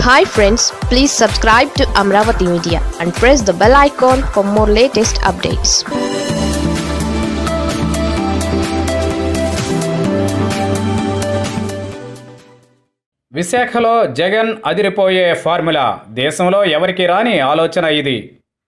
hi friends please subscribe to Amaravati media and press the bell icon for more latest updates విశాఖలో జగన్ అదిరిపోయే formula దేశంలో ఎవరికి రాని ఆలోచన ఇది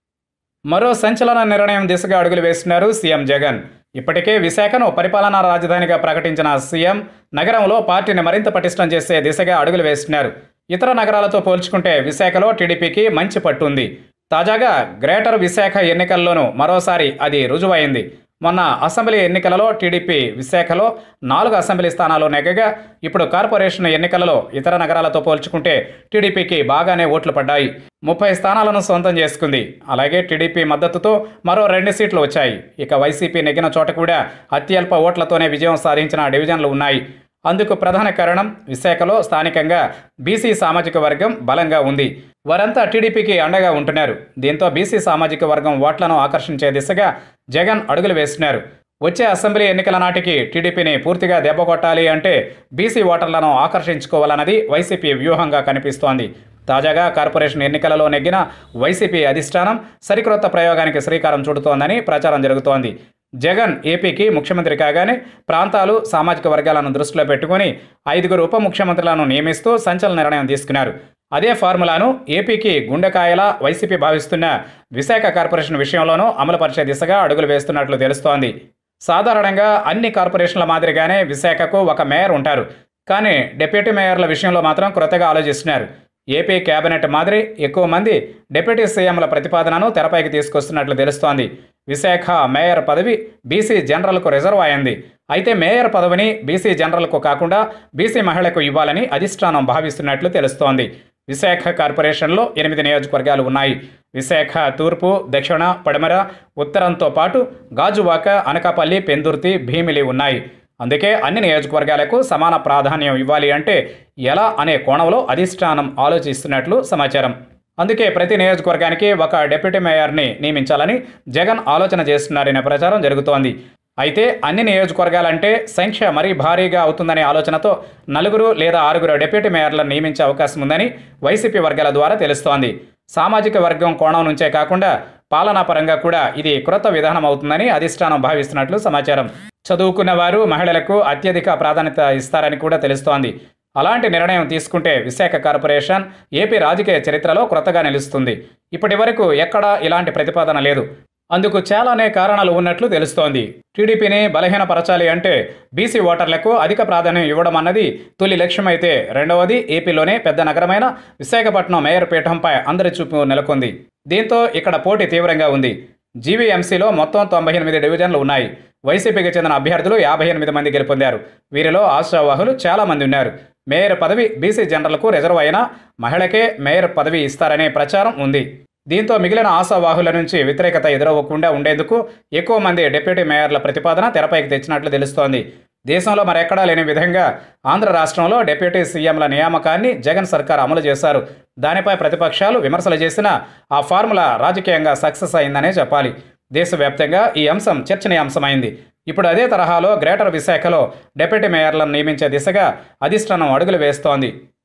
మరో సంచలన నిర్ణయం దిశగా అడుగులు వేస్తున్నారు సీఎం జగన్ ఇప్పటికే విశాఖను పరిపాలనా రాజధానిగా ప్రకటించిన సీఎం నగరంలో పార్టీని మరింత పటిష్టం చేసే దిశగా అడుగులు వేస్తున్నారు ఇతర నగరాలతో పోల్చుకుంటే విశాఖలో టీడీపీకి మంచి పట్టుంది తాజాగా గ్రేటర్ విశాఖ ఎన్నికల్లోనూ మరోసారి అది రుజువైంది మొన్న అసెంబ్లీ ఎన్నికలలో టీడీపీ విశాఖలో నాలుగు అసెంబ్లీ స్థానాలు నెగ్గగా ఇప్పుడు కార్పొరేషన్ ఎన్నికలలో ఇతర నగరాలతో పోల్చుకుంటే టీడీపీకి బాగానే ఓట్లు పడ్డాయి ముప్పై స్థానాలను సొంతం చేసుకుంది అలాగే టీడీపీ మద్దతుతో మరో రెండు సీట్లు వచ్చాయి ఇక వైసీపీ నెగ్గిన చోట కూడా అత్యల్ప ఓట్లతోనే విజయం సాధించిన డివిజన్లు ఉన్నాయి అందుకు ప్రధాన కారణం విశాఖలో స్థానికంగా బీసీ సామాజిక వర్గం బలంగా ఉంది వారంతా టీడీపీకి అండగా ఉంటున్నారు దీంతో బీసీ సామాజిక వర్గం ఓట్లను ఆకర్షించే దిశగా జగన్ అడుగులు వేస్తున్నారు వచ్చే అసెంబ్లీ ఎన్నికల నాటికి టీడీపీని పూర్తిగా దెబ్బకొట్టాలి అంటే బీసీ ఓటర్లను ఆకర్షించుకోవాలన్నది వైసీపీ వ్యూహంగా కనిపిస్తోంది తాజాగా కార్పొరేషన్ ఎన్నికలలో నెగ్గిన వైసీపీ అధిష్టానం సరికొత్త ప్రయోగానికి శ్రీకారం చుడుతోందని ప్రచారం జరుగుతోంది జగన్ ఏపీకి ముఖ్యమంత్రి కాగానే ప్రాంతాలు సామాజిక వర్గాలను దృష్టిలో పెట్టుకుని ఐదుగురు ఉప ముఖ్యమంత్రులను నియమిస్తూ సంచలన నిర్ణయం తీసుకున్నారు అదే ఫార్ములాను ఏపీకి గుండెకాయలా వైసీపీ భావిస్తున్న విశాఖ కార్పొరేషన్ విషయంలోనూ అమలుపరిచే దిశగా అడుగులు వేస్తున్నట్లు తెలుస్తోంది సాధారణంగా అన్ని కార్పొరేషన్ల మాదిరిగానే విశాఖకు ఒక మేయర్ ఉంటారు కానీ డిప్యూటీ మేయర్ల విషయంలో మాత్రం క్రొత్తగా ఆలోచిస్తున్నారు ఏపీ కేబినెట్ మాదిరి ఎక్కువ మంది డిప్యూటీ సీఎంల ప్రతిపాదనను తెరపైకి తీసుకొస్తున్నట్లు తెలుస్తోంది విశాఖ మేయర్ పదవి బీసీ జనరల్కు రిజర్వ్ అయింది అయితే మేయర్ పదవిని బీసీ జనరల్కు కాకుండా బీసీ మహిళకు ఇవ్వాలని అధిష్టానం భావిస్తున్నట్లు తెలుస్తోంది విశాఖ కార్పొరేషన్లో ఎనిమిది నియోజకవర్గాలు ఉన్నాయి విశాఖ తూర్పు దక్షిణ పడమర ఉత్తరంతో పాటు గాజువాక అనకాపల్లి పెందుర్తి భీమిలి ఉన్నాయి అందుకే అన్ని నియోజకవర్గాలకు సమాన ప్రాధాన్యం ఇవ్వాలి అంటే ఎలా అనే కోణంలో అధిష్టానం ఆలోచిస్తున్నట్లు సమాచారం అందుకే ప్రతి నియోజకవర్గానికి ఒక డిప్యూటీ మేయర్ని నియమించాలని జగన్ ఆలోచన చేస్తున్నారనే ప్రచారం జరుగుతోంది అయితే అన్ని నియోజకవర్గాలంటే సంఖ్య మరీ భారీగా అవుతుందనే ఆలోచనతో నలుగురు లేదా ఆరుగురు డిప్యూటీ మేయర్లను నియమించే అవకాశం ఉందని వైసీపీ వర్గాల ద్వారా తెలుస్తోంది సామాజిక వర్గం కోణం నుంచే కాకుండా పాలనా పరంగా కూడా ఇది క్రొత్త విధానం అవుతుందని అధిష్టానం భావిస్తున్నట్లు సమాచారం చదువుకున్న వారు మహిళలకు అత్యధిక ప్రాధాన్యత ఇస్తారని కూడా తెలుస్తోంది అలాంటి నిర్ణయం తీసుకుంటే విశాఖ కార్పొరేషన్ ఏపీ రాజకీయ చరిత్రలో క్రొత్తగా నిలుస్తుంది ఇప్పటి వరకు ఎక్కడా ఇలాంటి ప్రతిపాదన లేదు అందుకు చాలానే కారణాలు ఉన్నట్లు తెలుస్తోంది టీడీపీని బలహీనపరచాలి అంటే బీసీ ఓటర్లకు అధిక ప్రాధాన్యం ఇవ్వడం అన్నది తొలి లక్ష్యమైతే రెండవది ఏపీలోనే పెద్ద నగరమైన విశాఖపట్నం మేయర్ పీఠంపై అందరి చూపు నెలకొంది దీంతో ఇక్కడ పోటీ తీవ్రంగా ఉంది జీవీఎంసీలో మొత్తం తొంభై ఎనిమిది డివిజన్లు ఉన్నాయి వైసీపీకి చెందిన అభ్యర్థులు యాభై ఎనిమిది మంది గెలుపొందారు వీరిలో ఆశావాహులు చాలా మంది ఉన్నారు మేయర్ పదవి బీసీ జనరల్కు రిజర్వ్ అయినా మహిళకే మేయర్ పదవి ఇస్తారనే ప్రచారం ఉంది దీంతో మిగిలిన ఆశావాహుల నుంచి వ్యతిరేకత ఎదురవ్వకుండా ఉండేందుకు ఎక్కువ మంది డిప్యూటీ మేయర్ల ప్రతిపాదన తెరపైకి తెచ్చినట్లు తెలుస్తోంది దేశంలో మరెక్కడా లేని విధంగా ఆంధ్ర రాష్ట్రంలో డిప్యూటీ సీఎంల నియామకాన్ని జగన్ సర్కార్ అమలు చేశారు దానిపై ప్రతిపక్షాలు విమర్శలు చేసినా ఆ ఫార్ములా రాజకీయంగా సక్సెస్ అయిందనే చెప్పాలి దేశవ్యాప్తంగా ఈ అంశం చర్చనీయాంశమైంది ఇప్పుడు అదే తరహాలో గ్రేటర్ విశాఖలో డిప్యూటీ మేయర్లను నియమించే దిశగా అధిష్టానం అడుగులు వేస్తోంది